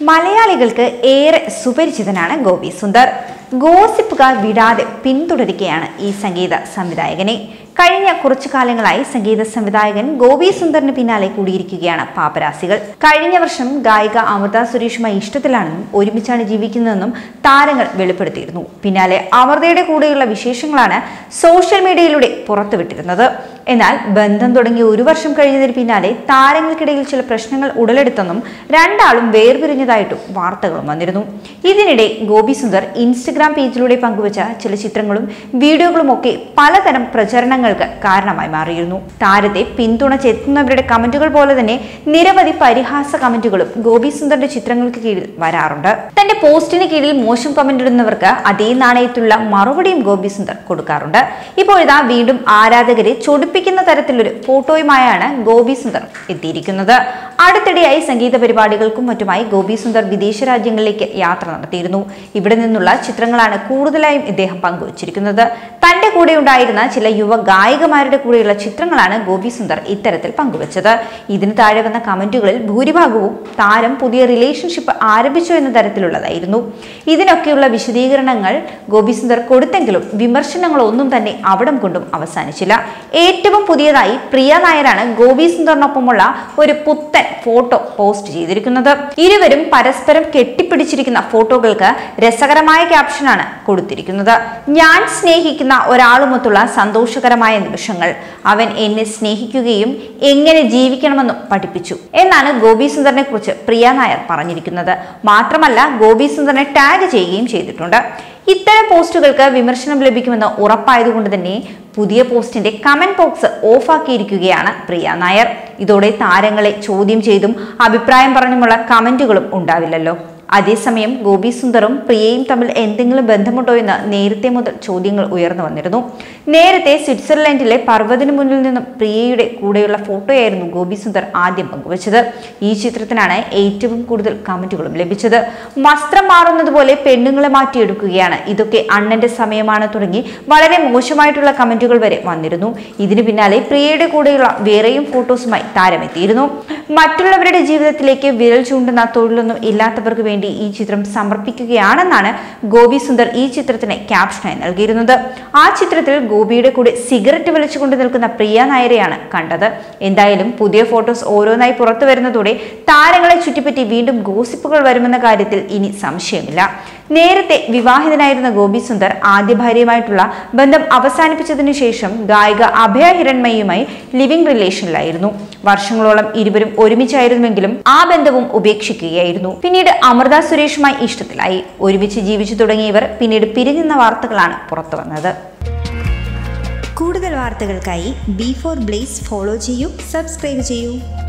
മലയാളികൾക്ക് ഏറെ സുപരിചിതനാണ് ഗോപി സുന്ദർ ഗോസിപ്പുകാർ വിടാതെ പിന്തുടരുകയാണ് ഈ സംഗീത സംവിധായകനെ കഴിഞ്ഞ കുറച്ചു കാലങ്ങളായി സംഗീത സംവിധായകൻ ഗോപി സുന്ദറിന് പിന്നാലെ കൂടിയിരിക്കുകയാണ് പാപ്പരാസികൾ കഴിഞ്ഞ വർഷം ഗായിക അമൃത സുരേഷുമായി ഇഷ്ടത്തിലാണെന്നും ഒരുമിച്ചാണ് ജീവിക്കുന്നതെന്നും താരങ്ങൾ വെളിപ്പെടുത്തിയിരുന്നു പിന്നാലെ അമൃതയുടെ കൂടെയുള്ള വിശേഷങ്ങളാണ് സോഷ്യൽ മീഡിയയിലൂടെ പുറത്തുവിട്ടിരുന്നത് എന്നാൽ ബന്ധം തുടങ്ങി ഒരു വർഷം കഴിഞ്ഞതിന് പിന്നാലെ താരങ്ങൾക്കിടയിൽ ചില പ്രശ്നങ്ങൾ ഉടലെടുത്തെന്നും രണ്ടാളും വേർപിരിഞ്ഞതായിട്ടും വാർത്തകളും വന്നിരുന്നു ഇതിനിടെ ഗോപി സുന്ദർ ഇൻസ്റ്റഗ്രാം പേജിലൂടെ പങ്കുവച്ച ചില ചിത്രങ്ങളും വീഡിയോകളും ഒക്കെ പലതരം പ്രചരണങ്ങൾക്ക് കാരണമായി മാറിയിരുന്നു താരത്തെ പിന്തുണച്ചെത്തുന്നവരുടെ കമന്റുകൾ പോലെ തന്നെ നിരവധി പരിഹാസ കമന്റുകളും ഗോപി സുന്ദറിന്റെ ചിത്രങ്ങൾക്ക് കീഴിൽ വരാറുണ്ട് തന്റെ പോസ്റ്റിന് കീഴിൽ മോശം കമന്റ് ഇടുന്നവർക്ക് അതേ നാണയത്തിലുള്ള മറുപടിയും ഗോപി സുന്ദർ കൊടുക്കാറുണ്ട് ഇപ്പോൾ ഇതാ വീണ്ടും ആരാധകരെ ചൊടിപ്പിക്കുന്ന തരത്തിലൊരു ഫോട്ടോയുമായാണ് ഗോപി സുന്ദർ എത്തിയിരിക്കുന്നത് അടുത്തിടെയായി സംഗീത പരിപാടികൾക്കും മറ്റുമായി ഗോപി സുന്ദർ വിദേശ രാജ്യങ്ങളിലേക്ക് യാത്ര നടത്തിയിരുന്നു ഇവിടെ നിന്നുള്ള ചിത്രങ്ങളാണ് കൂടുതലായും ഇദ്ദേഹം പങ്കുവച്ചിരിക്കുന്നത് തന്റെ കൂടെ ഉണ്ടായിരുന്ന ചില യുവ ഗായികമാരുടെ കൂടെയുള്ള ചിത്രങ്ങളാണ് ഗോപി സുന്ദർ ഇത്തരത്തിൽ പങ്കുവച്ചത് ഇതിന് താഴെ വന്ന കമന്റുകളിൽ ഭൂരിഭാഗവും താരം പുതിയ റിലേഷൻഷിപ്പ് ആരംഭിച്ചു എന്ന തരത്തിലുള്ളതായിരുന്നു ഇതിനൊക്കെയുള്ള വിശദീകരണങ്ങൾ ഗോപി സുന്ദർ കൊടുത്തെങ്കിലും വിമർശനങ്ങളൊന്നും തന്നെ അവിടം കൊണ്ടും അവസാനിച്ചില്ല ഏറ്റവും പുതിയതായി പ്രിയ നായരാണ് ഗോപി സുന്ദറിനൊപ്പമുള്ള ഒരു പുത്തൻ ഫോട്ടോ പോസ്റ്റ് ചെയ്തിരിക്കുന്നത് ഇരുവരും പരസ്പരം കെട്ടിപ്പിടിച്ചിരിക്കുന്ന ഫോട്ടോകൾക്ക് രസകരമായ ക്യാപ്ഷനാണ് കൊടുത്തിരിക്കുന്നത് ഞാൻ സ്നേഹിക്കുന്ന ഒരാളുമൊത്തുള്ള സന്തോഷകരമായ നിമിഷങ്ങൾ അവൻ എന്നെ സ്നേഹിക്കുകയും എങ്ങനെ ജീവിക്കണമെന്നും പഠിപ്പിച്ചു എന്നാണ് ഗോപി സുന്ദറിനെ കുറിച്ച് പ്രിയ നായർ പറഞ്ഞിരിക്കുന്നത് മാത്രമല്ല ഗോപി സുന്ദറിനെ ടാഗ് ചെയ്യുകയും ചെയ്തിട്ടുണ്ട് ഇത്തരം പോസ്റ്റുകൾക്ക് വിമർശനം ലഭിക്കുമെന്ന് ഉറപ്പായതുകൊണ്ട് തന്നെ പുതിയ പോസ്റ്റിന്റെ കമന്റ് ബോക്സ് ഓഫാക്കിയിരിക്കുകയാണ് പ്രിയ നായർ ഇതോടെ താരങ്ങളെ ചോദ്യം ചെയ്തും അഭിപ്രായം പറഞ്ഞുമുള്ള കമന്റുകളും ഉണ്ടാവില്ലല്ലോ അതേസമയം ഗോപി സുന്ദറും പ്രിയയും തമ്മിൽ എന്തെങ്കിലും ബന്ധമുണ്ടോ എന്ന് നേരത്തെ മുതൽ ചോദ്യങ്ങൾ ഉയർന്നു വന്നിരുന്നു നേരത്തെ സ്വിറ്റ്സർലൻഡിലെ പർവ്വതിന് മുന്നിൽ നിന്നും പ്രിയയുടെ കൂടെയുള്ള ഫോട്ടോയായിരുന്നു ഗോപി സുന്ദർ ആദ്യം പങ്കുവച്ചത് ഈ ചിത്രത്തിനാണ് ഏറ്റവും കൂടുതൽ കമന്റുകളും ലഭിച്ചത് വസ്ത്രം മാറുന്നത് പോലെ പെണ്ണുങ്ങളെ മാറ്റിയെടുക്കുകയാണ് ഇതൊക്കെ അണ്ണന്റെ സമയമാണ് തുടങ്ങി വളരെ മോശമായിട്ടുള്ള കമന്റുകൾ വരെ വന്നിരുന്നു ഇതിനു പിന്നാലെ പ്രിയയുടെ കൂടെയുള്ള വേറെയും ഫോട്ടോസുമായി താരമെത്തിയിരുന്നു മറ്റുള്ളവരുടെ ജീവിതത്തിലേക്ക് വിരൽ ചൂണ്ടുന്ന തൊഴിലൊന്നും ഇല്ലാത്തവർക്ക് വേണ്ടി ഈ ചിത്രം സമർപ്പിക്കുകയാണെന്നാണ് ഗോപി സുന്ദർ ഈ ചിത്രത്തിന് ക്യാപ്ഷനായി നൽകിയിരുന്നത് ആ ചിത്രത്തിൽ ഗോപിയുടെ കൂടെ സിഗരറ്റ് വലിച്ചുകൊണ്ട് നിൽക്കുന്ന പ്രിയ നായരെയാണ് കണ്ടത് എന്തായാലും പുതിയ ഫോട്ടോസ് ഓരോന്നായി പുറത്തു വരുന്നതോടെ താരങ്ങളെ ചുറ്റിപ്പറ്റി വീണ്ടും ഗോസിപ്പുകൾ വരുമെന്ന കാര്യത്തിൽ ഇനി സംശയമില്ല നേരത്തെ വിവാഹിതനായിരുന്ന ഗോപി സുന്ദർ ആദ്യ ഭാര്യയുമായിട്ടുള്ള ബന്ധം അവസാനിപ്പിച്ചതിനു ശേഷം ഗായിക അഭയ ഹിരൺമയുമായി ലിവിംഗ് റിലേഷനിലായിരുന്നു വർഷങ്ങളോളം ഇരുവരും ഒരുമിച്ചായിരുന്നുവെങ്കിലും ആ ബന്ധവും ഉപേക്ഷിക്കുകയായിരുന്നു പിന്നീട് അമൃത സുരേഷുമായി ഇഷ്ടത്തിലായി ഒരുമിച്ച് ജീവിച്ചു തുടങ്ങിയവർ പിന്നീട് പിരിഞ്ഞെന്ന വാർത്തകളാണ് പുറത്തു വന്നത് കൂടുതൽ വാർത്തകൾക്കായി ബി ഫോർ ബ്ലേസ് ഫോളോ ചെയ്യൂ സബ്സ്ക്രൈബ് ചെയ്യൂ